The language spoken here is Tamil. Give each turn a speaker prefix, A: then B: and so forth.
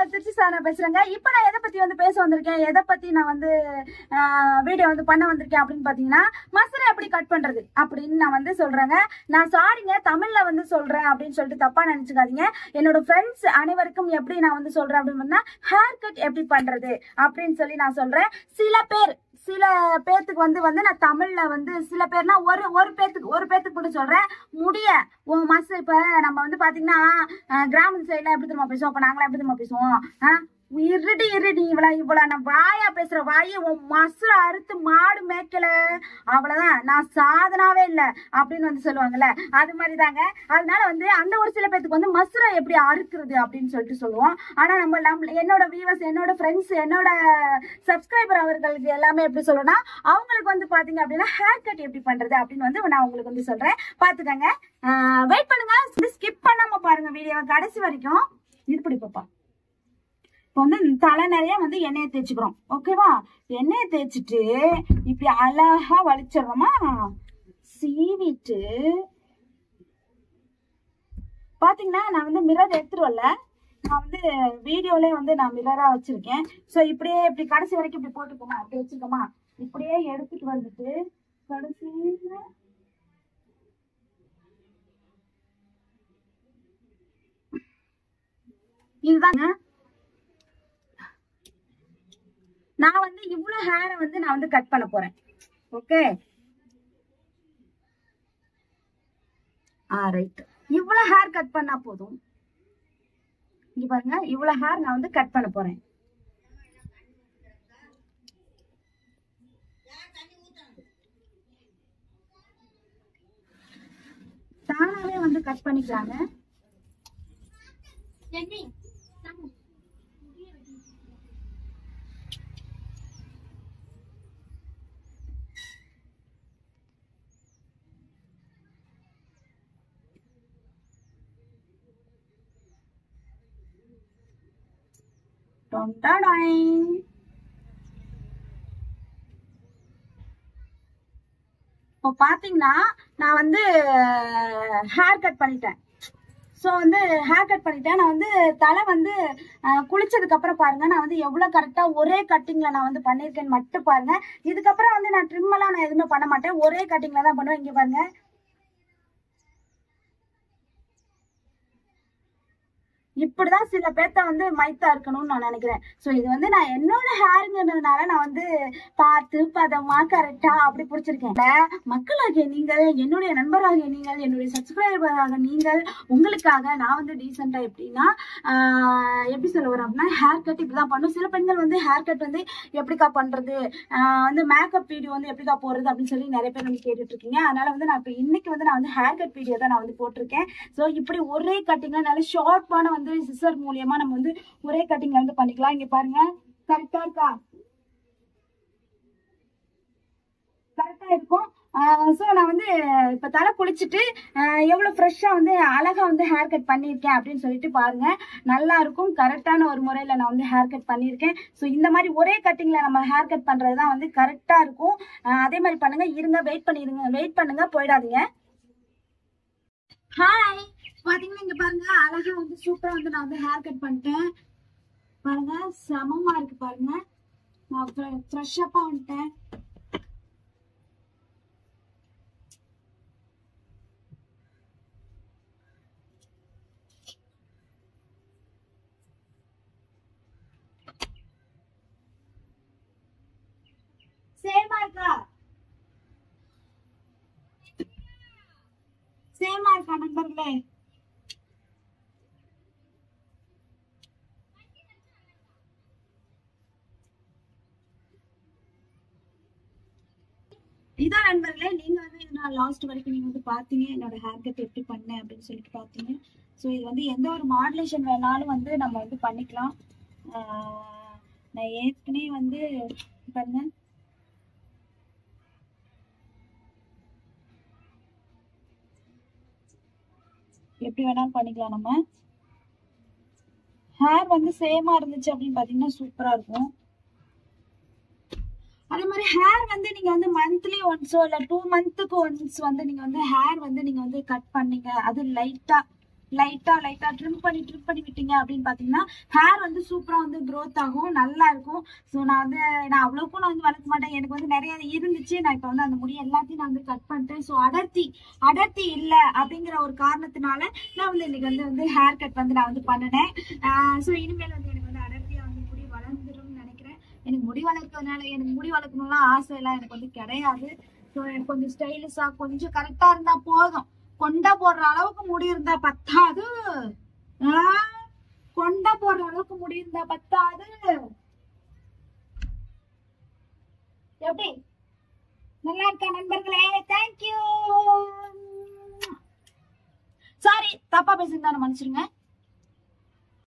A: நான் திருச்சி சாரா பேசுறேங்க இப்போ நான் எதை பத்தி வந்து பேச வந்திருக்கேன் எதை பத்தி நான் வந்து வீடியோ வந்து பண்ண வந்திருக்கேன் அப்படின்னு பாத்தீங்கன்னா மசாலா எப்படி கட் பண்றது அப்படின்னு நான் வந்து சொல்றேங்க நான் சாரிங்க தமிழ்ல வந்து சொல்றேன் அப்படின்னு சொல்லிட்டு தப்பா நினைச்சுக்காதீங்க என்னோட ஃப்ரெண்ட்ஸ் அனைவருக்கும் எப்படி நான் வந்து சொல்றேன் அப்படின்னு ஹேர் கட் எப்படி பண்றது அப்படின்னு சொல்லி நான் சொல்றேன் சில பேர் சில பேர்த்துக்கு வந்து வந்து நான் தமிழ்ல வந்து சில பேர்னா ஒரு ஒரு பேர்த்துக்கு ஒரு பேர்த்துக்கு மட்டும் சொல்றேன் முடிய உன் மச இப்ப நம்ம வந்து பாத்தீங்கன்னா அஹ், கிராமத்து சைட்ல எப்படி தெரியுமா பேசுவோம் அப்ப நாங்களாம் எப்படி தெரியுமா பேசுவோம் ஆஹ், இருடி இருடி இவ்வளோ இவ்வளோ நான் வாயா பேசுற வாயை உன் மசுர அறுத்து மாடு மேய்க்கல அவ்வளவுதான் நான் சாதனாவே இல்லை அப்படின்னு வந்து சொல்லுவாங்கல்ல அது மாதிரி தாங்க அதனால வந்து அந்த ஒரு சில பேர்த்துக்கு வந்து மசுரை எப்படி அறுக்குறது அப்படின்னு சொல்லிட்டு சொல்லுவோம் ஆனா நம்ம நம்ம என்னோட வியூவர்ஸ் என்னோட ஃப்ரெண்ட்ஸ் என்னோட சப்ஸ்கிரைபர் அவர்களுக்கு எல்லாமே எப்படி சொல்லணும்னா அவங்களுக்கு வந்து பாத்தீங்க அப்படின்னா ஹேர் கட் எப்படி பண்றது அப்படின்னு வந்து நான் உங்களுக்கு வந்து சொல்றேன் பாத்துக்கங்க வெயிட் பண்ணுங்க ஸ்கிப் பண்ணாம பாருங்க வீடியோ கடைசி வரைக்கும் இருப்படி பாப்பா இப்போ வந்து தலை நிறைய வந்து எண்ணெயை தேய்ச்சிக்கிறோம் ஓகேவா எண்ணெயை தேய்ச்சிட்டு இப்படி அழகா வலிச்சிடுறோமா சீவிட்டு பாத்தீங்கன்னா நான் வந்து மிரர் எடுத்துட்டு வரல நான் வந்து வீடியோலயே வந்து நான் மிரரா வச்சிருக்கேன் ஸோ இப்படியே இப்படி கடைசி வரைக்கும் இப்படி போட்டுக்கோமா அப்படி வச்சிருக்கோமா இப்படியே எடுத்துட்டு வந்துட்டு கடைசியில இதுதாங்க நான் வந்து இவ்வளவு ஹேரை வந்து நான் வந்து கட் பண்ண போறேன் ஓகே ஆ ரைட் இவ்வளவு ஹேர் கட் பண்ணா போதும் இங்க பாருங்க இவ்வளவு ஹேர் நான் வந்து கட் பண்ண போறேன் தானாவே வந்து கட் பண்ணிக்கலாங்க டொண்டடாய். இப்போ பாத்தீங்கன்னா நான் வந்து ஹேர் கட் பண்ணிட்டேன் ஸோ வந்து ஹேர் கட் பண்ணிட்டேன் நான் வந்து தலை வந்து அஹ், குளிச்சதுக்கு அப்புறம் பாருங்க நான் வந்து எவ்வளவு கரெக்டா ஒரே கட்டிங்ல நான் வந்து பண்ணிருக்கேன்னு மட்டும் பாருங்க இதுக்கப்புறம் வந்து நான் ட்ரிம் எல்லாம் நான் எதுவுமே பண்ண மாட்டேன் ஒரே கட்டிங்ல தான் பண்ணுவேன் இங்க பாருங்க இப்படிதான் சில பேர்த்த வந்து மைத்தா இருக்கணும்னு நான் நினைக்கிறேன் சோ இது வந்து நான் என்னோட ஹேருங்கிறதுனால நான் வந்து பார்த்து பதமா கரெக்டா அப்படி பிடிச்சிருக்கேன் இல்ல, மக்களாகிய நீங்கள் என்னுடைய நண்பராகிய நீங்கள் என்னுடைய சப்ஸ்கிரைபராக நீங்கள் உங்களுக்காக நான் வந்து டீசெண்டா எப்படின்னா ஆஹ், எப்படி சொல்ல வரேன் அப்படின்னா ஹேர் கட் இப்படிதான் பண்ணும் சில பெண்கள் வந்து ஹேர் கட் வந்து எப்படிக்கா பண்றது ஆஹ், வந்து மேக்கப் வீடியோ வந்து எப்படிக்கா போடுறது அப்படின்னு சொல்லி நிறைய பேர் வந்து கேட்டுட்டு இருக்கீங்க அதனால வந்து நான் இப்போ இன்னைக்கு வந்து நான் வந்து ஹேர் கட் வீடியோ தான் நான் வந்து போட்டிருக்கேன் ஸோ இப்படி ஒரே கட்டிங்ல நல்ல ஷார்ப்பான வந்து சிசர் மூலியமா நம்ம வந்து ஒரே கட்டிங்ல வந்து பண்ணிக்கலாம் இங்க பாருங்க கரெக்டா இருக்கா கரெக்டா இருக்கும் ஸோ நான் வந்து இப்போ தலை குளிச்சுட்டு ஆஹ் எவ்வளவு ஃப்ரெஷ்ஷாக வந்து அழகா வந்து ஹேர் கட் பண்ணியிருக்கேன் அப்படின்னு சொல்லிட்டு பாருங்க நல்லா இருக்கும் கரெக்டான ஒரு முறையில் நான் வந்து ஹேர் கட் பண்ணியிருக்கேன் ஸோ இந்த மாதிரி ஒரே கட்டிங்கில் நம்ம ஹேர் கட் பண்ணுறது தான் வந்து கரெக்டாக இருக்கும் ஆஹ் அதே மாதிரி பண்ணுங்க இருங்க வெயிட் பண்ணிடுங்க வெயிட் பண்ணுங்க போயிடாதீங்க ஹாய் பாத்தீங்கன்னா இங்க பாருங்க அழகா வந்து சூப்பரா வந்து நான் வந்து ஹேர் கட் பண்ணிட்டேன் பாருங்க சமமா இருக்கு பாருங்க நான் ஃப்ரெஷ் அப்பா வந்துட்டேன் சேமா இருக்கா சேமா இருக்கா நண்பர்களே இதான் நண்பர்களே நீங்க வந்து நான் லாஸ்ட் வரைக்கும் நீங்க வந்து பாத்தீங்க என்னோட ஹேர் கட் எப்படி பண்ணேன் அப்படின்னு சொல்லிட்டு பாத்தீங்க ஸோ இது வந்து எந்த ஒரு மாடுலேஷன் வேணாலும் வந்து நம்ம வந்து பண்ணிக்கலாம் ஆஹ் நான் ஏற்கனவே வந்து பாருங்க எப்படி வேணாலும் பண்ணிக்கலாம் நம்ம ஹேர் வந்து சேமா இருந்துச்சு அப்படின்னு பாத்தீங்கன்னா சூப்பரா இருக்கும் அதே மாதிரி ஹேர் வந்து நீங்க வந்து மந்த்லி ஒன்ஸோ இல்ல டூ மந்த்துக்கு ஒன்ஸ் வந்து நீங்க வந்து ஹேர் வந்து நீங்க வந்து கட் பண்ணீங்க அது லைட்டா லைட்டா லைட்டா ட்ரிம் பண்ணி ட்ரிம் பண்ணி விட்டீங்க அப்படின்னு பாத்தீங்கன்னா ஹேர் வந்து சூப்பரா வந்து growth ஆகும் நல்லா இருக்கும் ஸோ நான் வந்து நான் அவ்வளோக்கும் நான் வந்து வளர்க்க மாட்டேன் எனக்கு வந்து நிறைய இருந்துச்சு நான் இப்போ வந்து அந்த முடி எல்லாத்தையும் நான் வந்து கட் பண்ணிட்டேன் ஸோ அடர்த்தி அடர்த்தி இல்லை அப்படிங்கிற ஒரு காரணத்தினால நான் வந்து இன்னைக்கு வந்து வந்து ஹேர் கட் வந்து நான் வந்து பண்ணினேன் ஸோ இனிமேல் வந்து எனக்கு வந்து அடர்த்தியா வந்து முடி வளர்ந்துரும்னு நினைக்கிறேன் எனக்கு முடி வளர்க்கறதுனால எனக்கு முடி வளர்க்கணும்லாம் ஆசை எல்லாம் எனக்கு வந்து கிடையாது ஸோ எனக்கு கொஞ்சம் ஸ்டைலிஷா கொஞ்சம் கரெக்டா இருந்தா போதும் கொண்டை போடுற அளவுக்கு முடி இருந்தா பத்தாது ஆ? கொண்டை போடுற அளவுக்கு முடி இருந்தா பத்தாது எப்படி நல்லா இருக்கா நண்பர்களே தேங்க்யூ சாரி தப்பா பேசியிருந்தா மன்னிச்சிருங்க